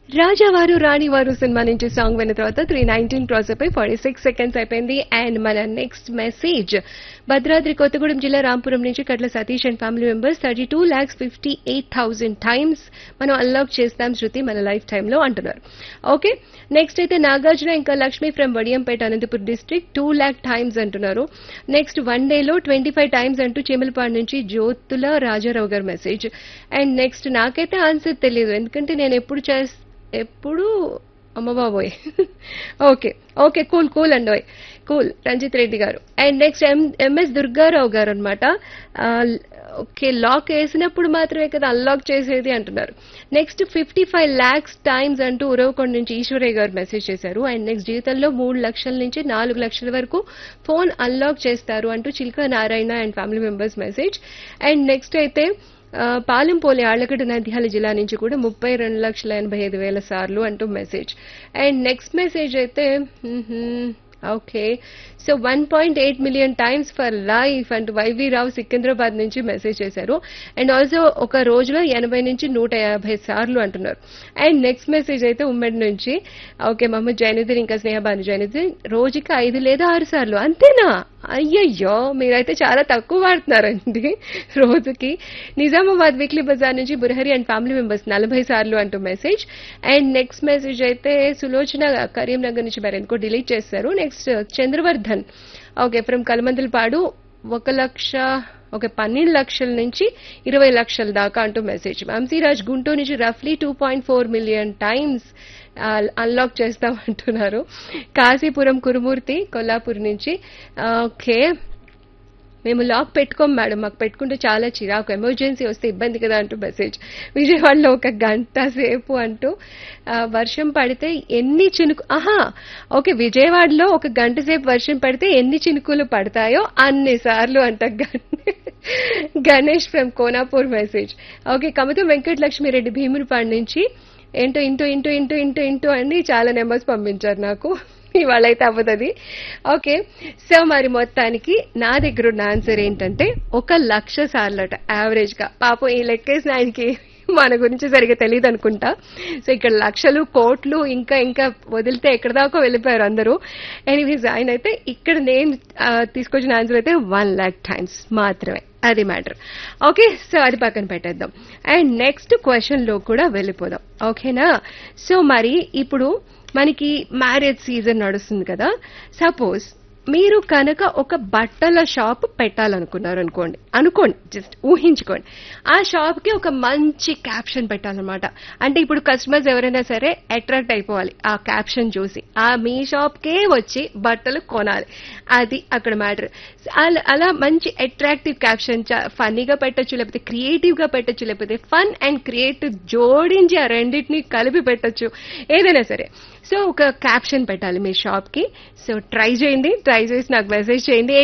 రాజావారు రాణివారు సినిమా నుంచి సాంగ్ విన్న తర్వాత త్రీ నైన్టీన్ క్రాస్ అయిపోయి ఫార్టీ సిక్స్ సెకండ్స్ అయిపోయింది అండ్ మన నెక్స్ట్ మెసేజ్ భద్రాద్రి కొత్తగూడెం జిల్లా రాంపురం నుంచి Katla Satish and family members thirty two lakhs fifty eight thousand times మనం అన్లాక్ చేస్తాం శృతి మన లైఫ్ టైంలో అంటున్నారు ఓకే నెక్స్ట్ అయితే నాగార్జున ఇంకా Lakshmi from Vadiyampeta Anantapuram district two lakh times అంటున్నారు నెక్స్ట్ వన్ డేలో ట్వంటీ ఫైవ్ టైమ్స్ అంటూ చెమిలపాడు నుంచి జ్యోతుల రాజారావు గారు మెసేజ్ అండ్ నెక్స్ట్ నాకైతే ఆన్సర్ తెలియదు ఎందుకంటే నేను ఎప్పుడు చేస్ ఎప్పుడు అమ్మ బాబోయ్ ఓకే ఓకే కూల్ కూల్ అండి కూల్ రంజిత్ రెడ్డి గారు and next M MS Durgarao గారు అనమాట ఓకే లాక్ వేసినప్పుడు మాత్రమే కదా అన్లాక్ చేసేది అంటున్నారు next fifty five lakhs times అంటూ ఉరవకొండ నుంచి ఈశ్వరయ్య గారు మెసేజ్ చేశారు అండ్ నెక్స్ట్ జీవితంలో మూడు లక్షల నుంచి నాలుగు లక్షల వరకు ఫోన్ అన్లాక్ చేస్తారు అంటూ Chilka Narayana and family members message and next అయితే ఆ, పాలెంపోలి ఆళ్లగడ్డ నంద్యాల జిల్లా నుంచి కూడా ముప్పై రెండు లక్షల ఎనభై ఐదు వేల సార్లు అంటూ మెసేజ్ అండ్ నెక్స్ట్ మెసేజ్ అయితే okay so one point eight million times for life అంటూ వైవి రావు సికింద్రాబాద్ నుంచి మెసేజ్ చేశారు అండ్ ఆల్సో ఒక రోజులో ఎనభై నుంచి నూట యాభై సార్లు అంటున్నారు అండ్ నెక్స్ట్ మెసేజ్ అయితే ఉమ్మడి నుంచి ఓకే మహమ్మద్ జైనుద్దీన్ ఇంకా స్నేహబాను జైనుద్దీన్ రోజుకి ఐదు లేదా ఆరు సార్లు అంతేనా అయ్యయ్యో మీరైతే చాలా తక్కువ వాడుతున్నారండి రోజుకి నిజామాబాద్ వీక్లీ బజార్ నుంచి బురహరి అండ్ ఫ్యామిలీ మెంబర్స్ నలభై సార్లు అంటూ మెసేజ్ అండ్ నెక్స్ట్ మెసేజ్ అయితే సులోచన కరీంనగర్ నుంచి మరి ఎందుకో డిలీట్ చేస్తారు next Chandravardhan okay from Kalamandalapadu ఒక లక్ష ఒక పన్నెండు లక్షల నుంచి ఇరవై లక్షల దాకా అంటూ మెసేజ్ వంశీరాజ్ గుంటూరు నుంచి రఫ్లీ two point four million times unlock చేస్తామంటున్నారు కాశీపురం కురుమూర్తి కొల్లాపూర్ నుంచి ఓకే మేము లాక్ పెట్టుకోం మేడం మాకు పెట్టుకుంటే చాలా చిరాకు ఎమర్జెన్సీ వస్తే ఇబ్బంది కదా అంటూ మెసేజ్ విజయవాడలో ఒక గంట సేపు అంటూ ఆ, వర్షం పడితే ఎన్ని చినుకు ఆహా ఓకే విజయవాడలో ఒక గంట సేపు వర్షం పడితే ఎన్ని చినుకులు పడతాయో అన్ని సార్లు అంట గన్- Ganesh from Konapur message okay Kamatham Venkatalakshmireddy Bhimunipadu నుంచి ఏంటో into into into into into అని చాలా నెంబర్స్ పంపించారు నాకు ఇవాళ అయితే అవ్వదు ఓకే సో మరి మొత్తానికి నా దగ్గర ఉన్న ఆన్సర్ ఏంటంటే ఒక లక్ష సార్లట యావరేజ్ గా పాపం ఈ లెక్కేసిన ఆయనకి మన గురించి సరిగా తెలియదు అనుకుంటా సో ఇక్కడ లక్షలు కోట్లు ఇంకా ఇంకా వదిలితే ఎక్కడ దాకా వెళ్ళిపోయారు అందరూ ఎనీవేస్ ఆయన అయితే ఇక్కడ నేను ఆ, తీసుకొచ్చిన ఆన్సర్ అయితే వన్ ల్యాక్ టైమ్స్ మాత్రమే అది మ్యాటర్ ఓకే సో అది పక్కన పెట్టేద్దాం అండ్ నెక్స్ట్ క్వశ్చన్ లో కూడా వెళ్ళిపోదాం ఓకేనా సో మరి ఇప్పుడు మనకి మ్యారేజ్ సీజన్ నడుస్తుంది కదా సపోజ్ మీరు కనుక ఒక బట్టల షాప్ పెట్టాలనుకున్నారు అనుకోండి అనుకోండి జస్ట్ ఊహించుకోండి ఆ షాప్ కి ఒక మంచి క్యాప్షన్ పెట్టాలన్నమాట అంటే ఇప్పుడు కస్టమర్స్ ఎవరైనా సరే అట్రాక్ట్ అయిపోవాలి ఆ క్యాప్షన్ చూసి ఆ మీ షాప్ కే వచ్చి బట్టలు కొనాలి అది అక్కడ మ్యాటర్ అలా మంచి అట్రాక్టివ్ క్యాప్షన్ ఫన్నీగా పెట్టొచ్చు లేకపోతే క్రియేటివ్ గా పెట్టొచ్చు లేకపోతే ఫన్ అండ్ క్రియేటివ్ జోడించి ఆ రెండింటిని కలిపి పెట్టొచ్చు ఏదైనా సరే సో ఒక క్యాప్షన్ పెట్టాలి మీ షాప్ కి సో ట్రై చేయండి ట్రై చేసి నాకు మెసేజ్ చేయండి